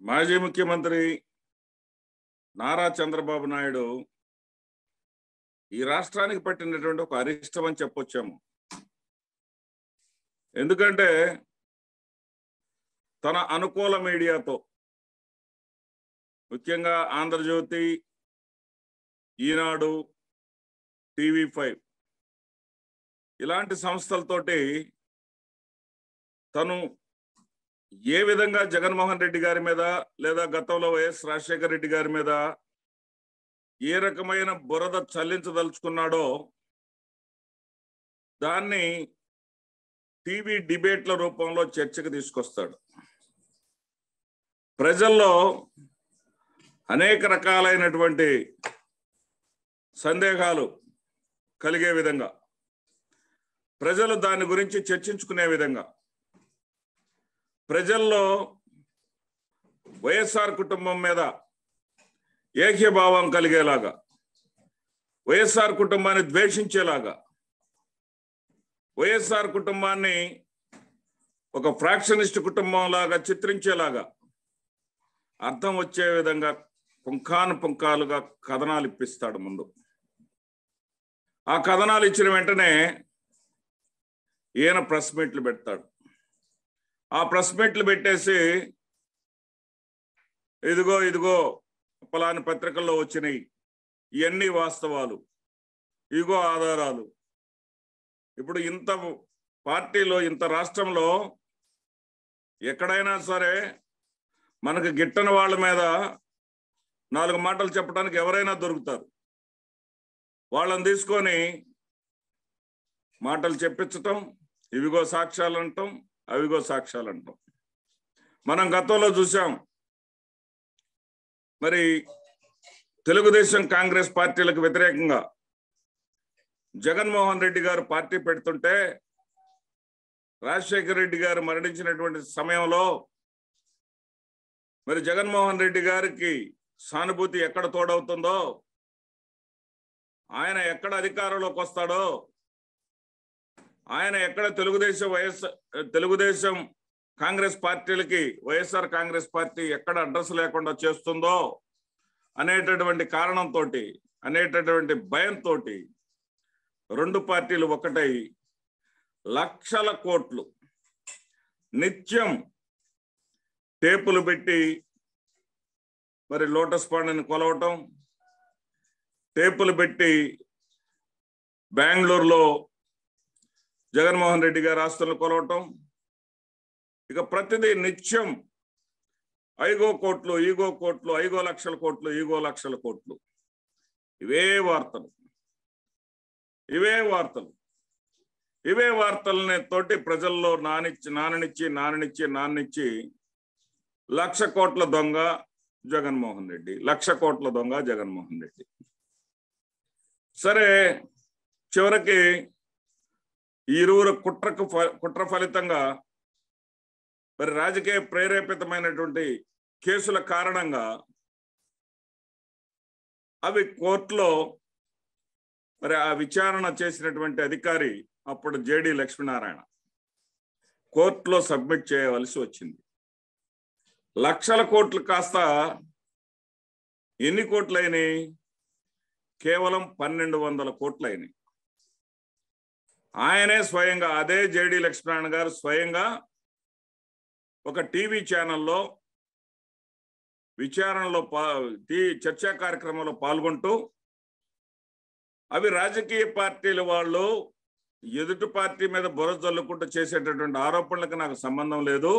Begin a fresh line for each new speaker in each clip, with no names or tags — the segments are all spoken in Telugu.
మాజీ ముఖ్యమంత్రి నారా చంద్రబాబు నాయుడు ఈ రాష్ట్రానికి పట్టినటువంటి ఒక అరిష్టం అని చెప్పొచ్చాము ఎందుకంటే తన అనుకూల మీడియాతో ముఖ్యంగా ఆంధ్రజ్యోతి ఈనాడు టీవీ ఫైవ్ ఇలాంటి సంస్థలతోటి తను ఏ విధంగా జగన్మోహన్ రెడ్డి గారి మీద లేదా గతంలో వైఎస్ రాజశేఖర రెడ్డి గారి మీద ఏ రకమైన బురద చల్లించదలుచుకున్నాడో దాన్ని టీవీ డిబేట్ల రూపంలో చర్చకు తీసుకొస్తాడు ప్రజల్లో అనేక రకాలైనటువంటి సందేహాలు కలిగే విధంగా ప్రజలు దాని గురించి చర్చించుకునే విధంగా ప్రజల్లో వైఎస్ఆర్ కుటుంబం మీద ఏక్యభావం కలిగేలాగా వైఎస్ఆర్ కుటుంబాన్ని ద్వేషించేలాగా వైఎస్ఆర్ కుటుంబాన్ని ఒక ఫ్రాక్షనిస్ట్ కుటుంబం లాగా చిత్రించేలాగా అర్థం వచ్చే విధంగా పుంఖాను పుంఖాలుగా కథనాలు ఇప్పిస్తాడు ముందు ఆ కథనాలు ఇచ్చిన వెంటనే ఈయన ప్రెస్ మీట్లు పెడతాడు ఆ ప్రెస్ మీట్లు పెట్టేసి ఇదిగో ఇదిగో పలాని పత్రికల్లో వచ్చినాయి ఇవన్నీ వాస్తవాలు ఇగో ఆధారాలు ఇప్పుడు ఇంత పార్టీలో ఇంత రాష్ట్రంలో ఎక్కడైనా సరే మనకు గిట్టని వాళ్ళ మీద నాలుగు మాటలు చెప్పడానికి ఎవరైనా దొరుకుతారు వాళ్ళని తీసుకొని మాటలు చెప్పించటం ఇవిగో సాక్ష్యాలు అంటాం అవిగో సాక్ష్యాలు అంటాం మనం గతంలో చూసాం మరి తెలుగుదేశం కాంగ్రెస్ పార్టీలకు వ్యతిరేకంగా జగన్మోహన్ రెడ్డి గారు పార్టీ పెడుతుంటే రాజశేఖర రెడ్డి గారు మరణించినటువంటి సమయంలో మరి జగన్మోహన్ రెడ్డి గారికి సానుభూతి ఎక్కడ తోడవుతుందో ఆయన ఎక్కడ అధికారంలోకి వస్తాడో ఆయన ఎక్కడ తెలుగుదేశం వైఎస్ తెలుగుదేశం కాంగ్రెస్ పార్టీలకి వైఎస్ఆర్ కాంగ్రెస్ పార్టీ ఎక్కడ అడ్రస్ లేకుండా చేస్తుందో అనేటటువంటి కారణంతో అనేటటువంటి భయంతో రెండు పార్టీలు ఒకటై లక్షల కోట్లు నిత్యం టేపులు పెట్టి మరి లోటస్ పాండ్ని కొలవటం టేపులు పెట్టి బెంగళూరులో జగన్మోహన్ రెడ్డి గారి ఆస్తులను కొలవటం ఇక ప్రతిదీ నిత్యం ఐగో కోట్లు ఈగో కోట్లు ఐగో లక్షల కోట్లు ఈగో లక్షల కోట్లు ఇవే వార్తలు ఇవే వార్తలు ఇవే వార్తలని తోటి ప్రజల్లో నానిచ్చి నాననిచ్చి నాననిచ్చి నాన్నిచ్చి లక్ష కోట్ల దొంగ జగన్మోహన్ రెడ్డి లక్ష కోట్ల దొంగ జగన్మోహన్ రెడ్డి సరే చివరికి ఈ ఇరువురు కుట్రకు కుట్ర ఫలితంగా మరి రాజకీయ ప్రేరేపితమైనటువంటి కేసుల కారణంగా అవి కోర్టులో మరి ఆ విచారణ చేసినటువంటి అధికారి అప్పుడు జేడి లక్ష్మీనారాయణ కోర్టులో సబ్మిట్ చేయవలసి వచ్చింది లక్షల కోట్లు కాస్త ఎన్ని కోట్లు అయినాయి కేవలం పన్నెండు వందల కోట్లు అయినాయి ఆయనే స్వయంగా అదే జేడి లక్ష్మీనారాయణ గారు స్వయంగా ఒక టీవీ ఛానల్లో విచారణలో పా చర్చా కార్యక్రమంలో పాల్గొంటూ అవి రాజకీయ పార్టీల వాళ్ళు ఎదుటి పార్టీ మీద బుర్ర జల్లుకుంటూ చేసేటటువంటి ఆరోపణలకు నాకు సంబంధం లేదు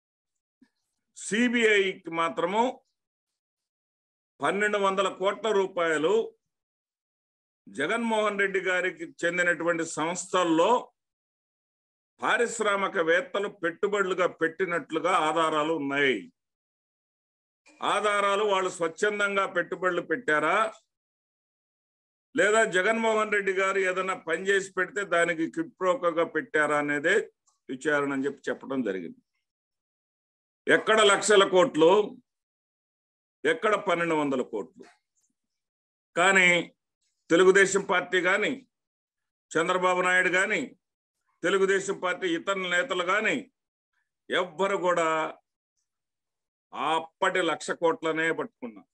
సిబిఐకి మాత్రము పన్నెండు వందల కోట్ల రూపాయలు జగన్మోహన్ రెడ్డి గారికి చెందినటువంటి సంస్థల్లో పారిశ్రామికవేత్తలు పెట్టుబడులుగా పెట్టినట్లుగా ఆధారాలు ఉన్నాయి ఆధారాలు వాళ్ళు స్వచ్ఛందంగా పెట్టుబడులు పెట్టారా లేదా జగన్మోహన్ రెడ్డి గారు ఏదైనా పని చేసి పెడితే దానికి కిప్రోకగా పెట్టారా అనేదే విచారణ అని చెప్పి చెప్పడం జరిగింది ఎక్కడ లక్షల కోట్లు ఎక్కడ పన్నెండు వందల కోట్లు కానీ తెలుగుదేశం పార్టీ కానీ చంద్రబాబు నాయుడు కానీ తెలుగుదేశం పార్టీ ఇతర నేతలు కానీ ఎవ్వరు కూడా అప్పటి లక్ష కోట్లనే పట్టుకున్నాం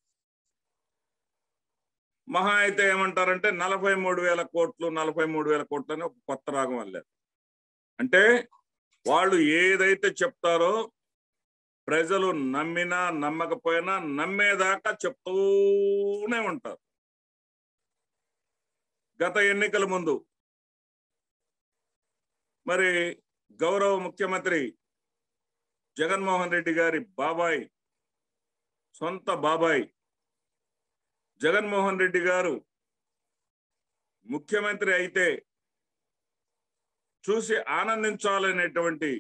మహా అయితే ఏమంటారంటే నలభై మూడు వేల కోట్లు నలభై మూడు వేల కోట్లని ఒక కొత్త రాగం అల్లారు అంటే వాళ్ళు ఏదైతే చెప్తారో ప్రజలు నమ్మినా నమ్మకపోయినా నమ్మేదాకా చెప్తూనే ఉంటారు గత ఎన్నికల ముందు మరి గౌరవ ముఖ్యమంత్రి జగన్మోహన్ రెడ్డి గారి బాబాయ్ సొంత బాబాయ్ జగన్మోహన్ రెడ్డి గారు ముఖ్యమంత్రి అయితే చూసి ఆనందించాలనేటువంటి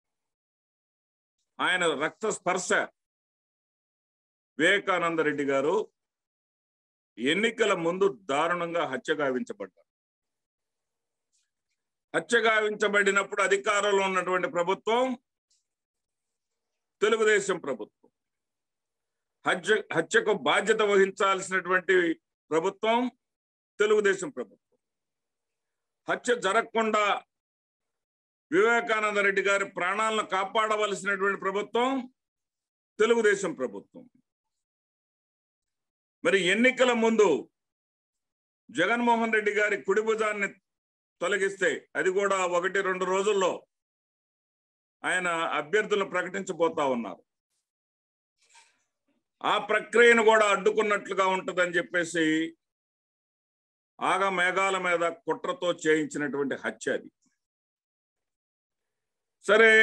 ఆయన రక్త స్పర్శ వివేకానంద రెడ్డి గారు ఎన్నికల ముందు దారుణంగా హత్య గావించబడ్డారు హత్య గావించబడినప్పుడు అధికారంలో ఉన్నటువంటి ప్రభుత్వం తెలుగుదేశం ప్రభుత్వం హత్య హత్యకు బాధ్యత వహించాల్సినటువంటి ప్రభుత్వం తెలుగుదేశం ప్రభుత్వం హత్య జరగకుండా వివేకానంద రెడ్డి గారి ప్రాణాలను కాపాడవలసినటువంటి ప్రభుత్వం తెలుగుదేశం ప్రభుత్వం మరి ఎన్నికల ముందు జగన్మోహన్ రెడ్డి గారి కుడి భుజాన్ని తొలగిస్తే అది కూడా ఒకటి రెండు రోజుల్లో ఆయన అభ్యర్థులను ప్రకటించబోతా ఉన్నారు ఆ ప్రక్రియను కూడా అడ్డుకున్నట్లుగా ఉంటుందని చెప్పేసి ఆగ మేఘాల మీద కుట్రతో చేయించినటువంటి హత్య అది సరే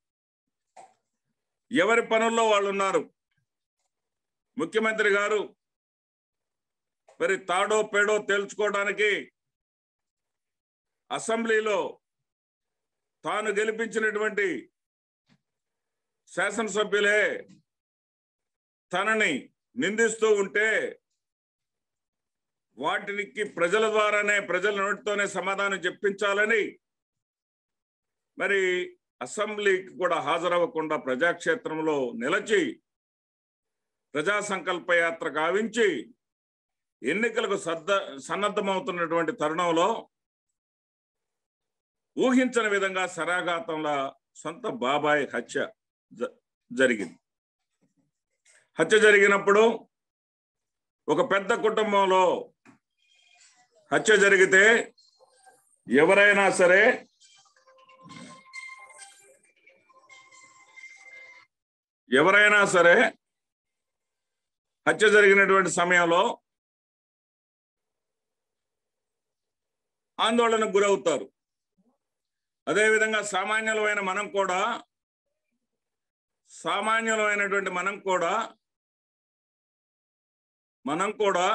ఎవరి పనుల్లో వాళ్ళు ఉన్నారు ముఖ్యమంత్రి గారు మరి తాడో పేడో తేల్చుకోవడానికి అసెంబ్లీలో తాను గెలిపించినటువంటి శాసనసభ్యులే తనని నిందిస్తూ ఉంటే వాటికి ప్రజల ద్వారానే ప్రజల నోటితోనే సమాధానం చెప్పించాలని మరి అసెంబ్లీకి కూడా హాజరవ్వకుండా ప్రజాక్షేత్రంలో నిలచి ప్రజా సంకల్ప యాత్ర గావించి ఎన్నికలకు సద్ద సన్నద్ధమవుతున్నటువంటి తరుణంలో ఊహించని విధంగా సరాఘాతంలో సొంత బాబాయ్ హత్య జరిగింది హత్య జరిగినప్పుడు ఒక పెద్ద కుటుంబంలో హత్య జరిగితే ఎవరైనా సరే ఎవరైనా సరే హత్య జరిగినటువంటి సమయంలో ఆందోళనకు గురవుతారు అదేవిధంగా సామాన్యులమైన మనం కూడా సామాన్యులమైనటువంటి మనం కూడా మనం కూడా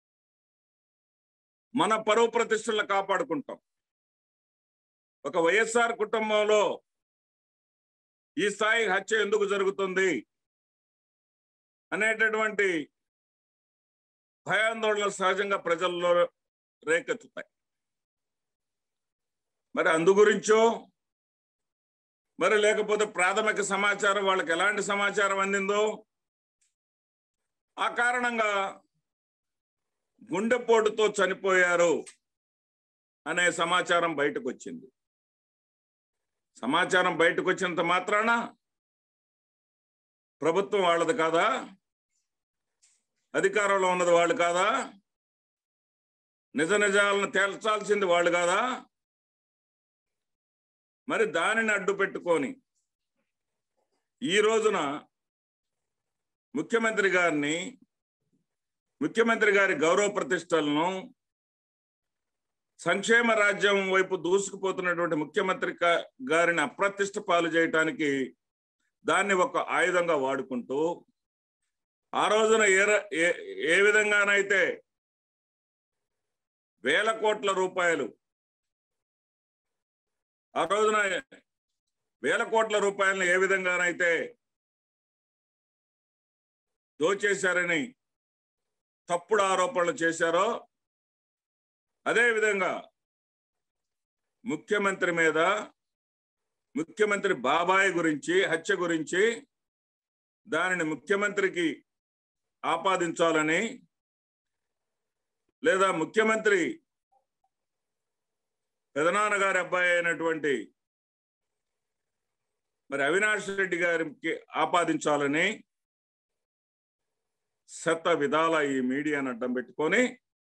మన పరువు ప్రతిష్టలను కాపాడుకుంటాం ఒక వైఎస్ఆర్ కుటుంబంలో ఈ స్థాయి హత్య ఎందుకు జరుగుతుంది అనేటటువంటి భయాందోళనలు సహజంగా ప్రజల్లో రేకెత్తుతాయి మరి అందు గురించో మరి లేకపోతే ప్రాథమిక సమాచారం వాళ్ళకి ఎలాంటి సమాచారం అందిందో ఆ కారణంగా గుండెపోటుతో చనిపోయారు అనే సమాచారం బయటకు వచ్చింది సమాచారం బయటకు వచ్చినంత మాత్రాన ప్రభుత్వం వాళ్ళది కాదా అధికారంలో ఉన్నది వాళ్ళు కాదా నిజ నిజాలను తేల్చాల్సింది వాళ్ళు కాదా మరి దానిని అడ్డు పెట్టుకొని ఈ రోజున ముఖ్యమంత్రి గారిని ముఖ్యమంత్రి గారి గౌరవ ప్రతిష్టలను సంక్షేమ రాజ్యం వైపు దూసుకుపోతున్నటువంటి ముఖ్యమంత్రి గారిని అప్రతిష్ట పాలు చేయటానికి దాన్ని ఒక ఆయుధంగా వాడుకుంటూ ఆ రోజున ఏ ఏ విధంగానైతే వేల కోట్ల రూపాయలు ఆ రోజున వేల కోట్ల రూపాయలను ఏ విధంగానైతే దోచేశారని తప్పుడు ఆరోపణలు చేశారో అదేవిధంగా ముఖ్యమంత్రి మీద ముఖ్యమంత్రి బాబాయ్ గురించి హత్య గురించి దానిని ముఖ్యమంత్రికి ఆపాదించాలని లేదా ముఖ్యమంత్రి పెదనాన్నగారి అబ్బాయి అయినటువంటి మరి అవినాష్ రెడ్డి గారికి ఆపాదించాలని శత విధాల ఈ మీడియాను అడ్డం పెట్టుకొని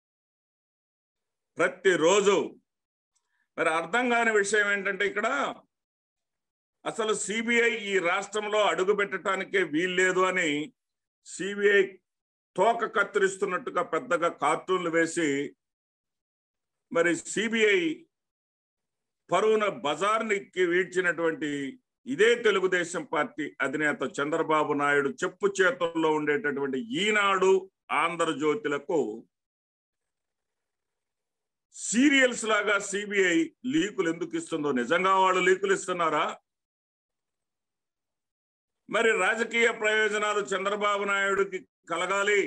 ప్రతిరోజు మరి అర్థం కాని విషయం ఏంటంటే ఇక్కడ అసలు సిబిఐ ఈ రాష్ట్రంలో అడుగు పెట్టడానికే వీల్లేదు అని సిబిఐ తోక కత్తిరిస్తున్నట్టుగా పెద్దగా కార్టూన్లు వేసి మరి సిబిఐ పరువున బజార్నికి వీడ్చినటువంటి ఇదే తెలుగుదేశం పార్టీ అధినేత చంద్రబాబు నాయుడు చెప్పు చేతుల్లో ఉండేటటువంటి ఈనాడు ఆంధ్రజ్యోతులకు సీరియల్స్ లాగా సిబిఐ లీకులు ఎందుకు ఇస్తుందో నిజంగా వాళ్ళు లీకులు ఇస్తున్నారా మరి రాజకీయ ప్రయోజనాలు చంద్రబాబు నాయుడుకి కలగాలి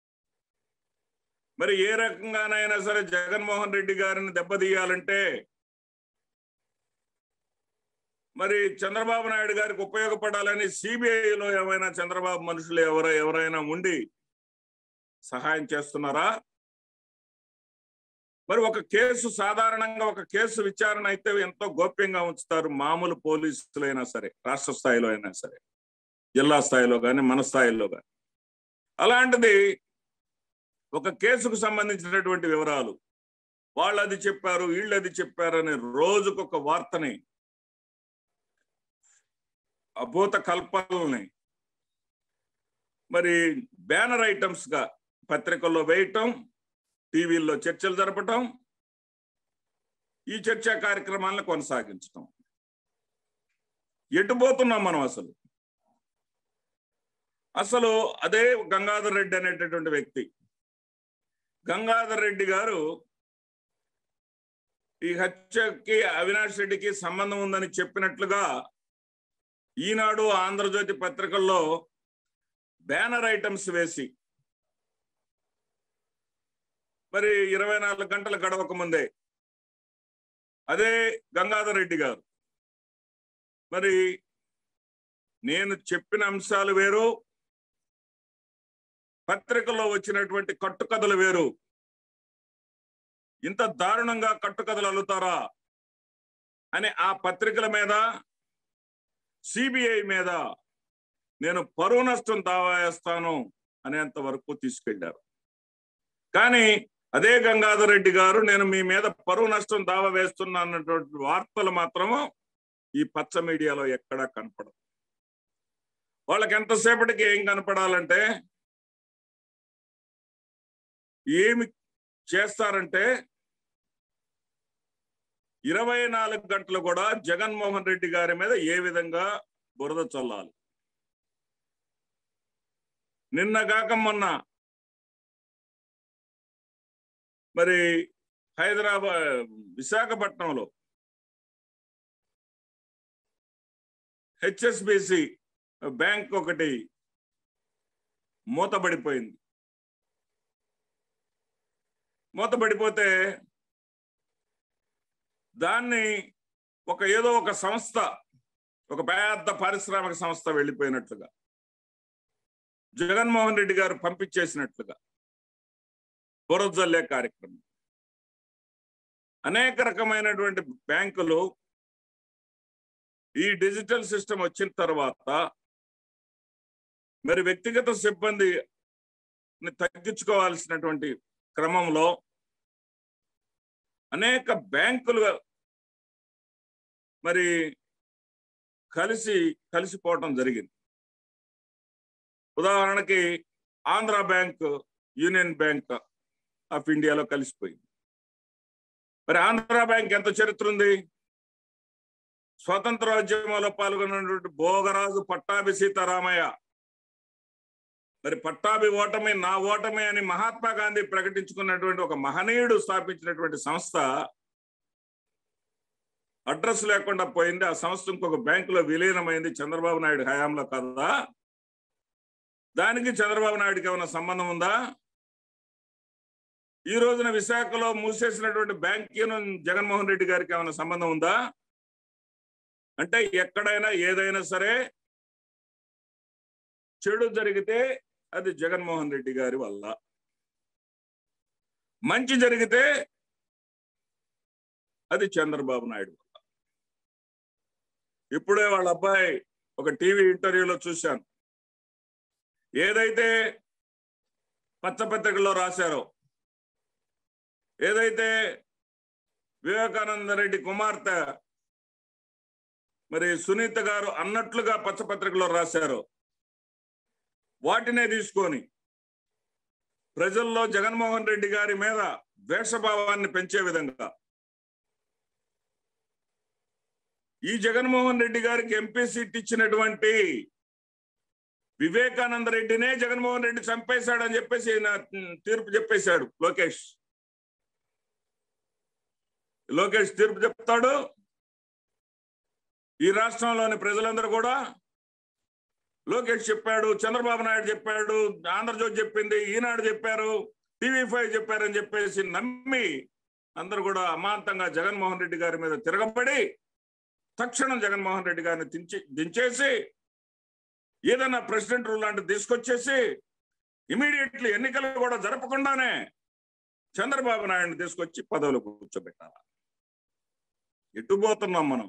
మరి ఏ రకంగానైనా సరే జగన్మోహన్ రెడ్డి గారిని దెబ్బతీయాలంటే మరి చంద్రబాబు నాయుడు గారికి ఉపయోగపడాలని సిబిఐలో ఏమైనా చంద్రబాబు మనుషులు ఎవర ఎవరైనా ఉండి సహాయం చేస్తున్నారా మరి ఒక కేసు సాధారణంగా ఒక కేసు విచారణ అయితే ఎంతో గోప్యంగా ఉంచుతారు మామూలు పోలీసులైనా సరే రాష్ట్ర స్థాయిలో అయినా సరే జిల్లా స్థాయిలో కానీ మన స్థాయిలో కానీ అలాంటిది ఒక కేసుకు సంబంధించినటువంటి వివరాలు వాళ్ళు అది చెప్పారు వీళ్ళు అది చెప్పారు అనే రోజుకొక వార్తని అభూత కల్పనల్ని మరి బ్యానర్ ఐటమ్స్ గా పత్రికల్లో వేయటం టీవీల్లో చర్చలు జరపటం ఈ చర్చా కార్యక్రమాలను కొనసాగించటం ఎటుపోతున్నాం మనం అసలు అసలు అదే గంగాధర్ రెడ్డి అనేటటువంటి వ్యక్తి గంగాధర్ రెడ్డి గారు ఈ హత్యకి అవినాష్ రెడ్డికి సంబంధం ఉందని చెప్పినట్లుగా ఈనాడు ఆంధ్రజ్యోతి పత్రికల్లో బ్యానర్ ఐటమ్స్ వేసి మరి ఇరవై నాలుగు గంటలు గడవక ముందే అదే గంగాధర్ రెడ్డి గారు మరి నేను చెప్పిన అంశాలు వేరు పత్రికల్లో వచ్చినటువంటి కట్టుకథలు వేరు ఇంత దారుణంగా కట్టుకథలు అల్లుతారా అని ఆ పత్రికల మీద సిబిఐ మీద నేను పరువు నష్టం దావా వేస్తాను అనేంత వరకు తీసుకెళ్లారు కానీ అదే గంగాధర్ రెడ్డి గారు నేను మీ మీద పరువు నష్టం దావా వేస్తున్నా అన్నటువంటి వార్తలు మాత్రము ఈ పచ్చ మీడియాలో ఎక్కడా కనపడవు వాళ్ళకి ఎంతసేపటికి ఏం కనపడాలంటే ఏమి చేస్తారంటే ఇరవై నాలుగు గంటలు కూడా జగన్మోహన్ రెడ్డి గారి మీద ఏ విధంగా బురద చల్లాలి నిన్నగాక మొన్న మరి హైదరాబాద్ విశాఖపట్నంలో హెచ్ఎస్బిసి బ్యాంక్ ఒకటి మూతబడిపోయింది మూతబడిపోతే దాన్ని ఒక ఏదో ఒక సంస్థ ఒక పెద్ద పారిశ్రామిక సంస్థ వెళ్ళిపోయినట్లుగా జగన్మోహన్ రెడ్డి గారు పంపించేసినట్లుగా బురజల్లే కార్యక్రమం అనేక రకమైనటువంటి బ్యాంకులు ఈ డిజిటల్ సిస్టమ్ వచ్చిన తర్వాత మరి వ్యక్తిగత సిబ్బంది తగ్గించుకోవాల్సినటువంటి క్రమంలో అనేక బ్యాంకులు మరి కలిసి కలిసిపోవటం జరిగింది ఉదాహరణకి Andhra Bank Union Bank of ఇండియాలో కలిసిపోయింది మరి ఆంధ్ర బ్యాంక్ ఎంత చరిత్ర ఉంది స్వతంత్రోద్యమంలో పాల్గొన్నటువంటి భోగరాజు పట్టాభి సీతారామయ్య మరి పట్టాభి ఓటమి నా ఓటమి అని మహాత్మా గాంధీ ప్రకటించుకున్నటువంటి ఒక మహనీయుడు స్థాపించినటువంటి సంస్థ అడ్రస్ లేకుండా పోయింది ఆ సంస్థ ఇంకొక బ్యాంకులో విలీనమైంది చంద్రబాబు నాయుడు హయాంలో కదా దానికి చంద్రబాబు నాయుడుకి ఏమైనా సంబంధం ఉందా ఈ రోజున విశాఖలో మూసేసినటువంటి బ్యాంక్ జగన్మోహన్ రెడ్డి గారికి ఏమైనా సంబంధం ఉందా అంటే ఎక్కడైనా ఏదైనా సరే చెడు జరిగితే అది జగన్మోహన్ రెడ్డి గారి వల్ల మంచి జరిగితే అది చంద్రబాబు నాయుడు వల్ల ఇప్పుడే వాళ్ళ అబ్బాయి ఒక టీవీ ఇంటర్వ్యూలో చూశాను ఏదైతే పచ్చపత్రికల్లో రాశారో ఏదైతే వివేకానంద రెడ్డి కుమార్తె మరి సునీత గారు అన్నట్లుగా పచ్చపత్రికలో రాశారు వాటినే తీసుకొని ప్రజల్లో జగన్మోహన్ రెడ్డి గారి మీద ద్వేషభావాన్ని పెంచే విధంగా ఈ జగన్మోహన్ రెడ్డి గారికి ఎంపీ సీట్ ఇచ్చినటువంటి వివేకానంద రెడ్డినే జగన్మోహన్ రెడ్డి చంపేశాడని చెప్పేసి ఈయన తీర్పు చెప్పేశాడు లోకేష్ లోకేష్ తీర్పు చెప్తాడు ఈ రాష్ట్రంలోని ప్రజలందరూ కూడా లోకేష్ చెప్పాడు చంద్రబాబు నాయుడు చెప్పాడు ఆంధ్రజ్యోతి చెప్పింది ఈనాడు చెప్పారు టీవీ ఫైవ్ చెప్పారని చెప్పేసి నమ్మి అందరూ కూడా అమాంతంగా జగన్మోహన్ రెడ్డి గారి మీద తిరగబడి తక్షణం జగన్మోహన్ రెడ్డి గారిని దించి దించేసి ఏదైనా ప్రెసిడెంట్ రూల్ లాంటిది తీసుకొచ్చేసి ఇమీడియట్లీ ఎన్నికలు కూడా జరపకుండానే చంద్రబాబు నాయుడిని తీసుకొచ్చి పదవులు కూర్చోబెట్టాలి ఎటు పోతున్నాం మనం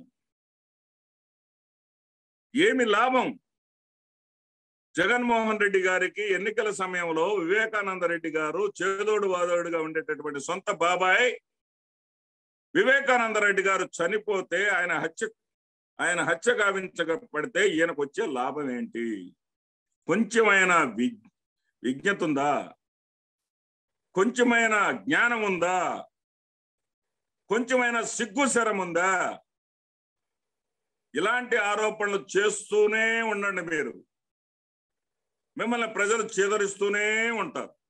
ఏమి లాభం జగన్మోహన్ రెడ్డి గారికి ఎన్నికల సమయంలో వివేకానంద రెడ్డి గారు చేదోడు వాదోడుగా ఉండేటటువంటి సొంత బాబాయ్ వివేకానంద రెడ్డి గారు చనిపోతే ఆయన హత్య ఆయన హత్య గావించబడితే ఈయనకు వచ్చే లాభం ఏంటి కొంచెమైన వి విజ్ఞత ఉందా కొంచెమైన జ్ఞానం ఉందా కొంచెమైన సిగ్గు శరం ఉందా ఇలాంటి ఆరోపణలు చేస్తూనే ఉండండి మీరు మిమ్మల్ని ప్రజలు చేదరిస్తూనే ఉంటారు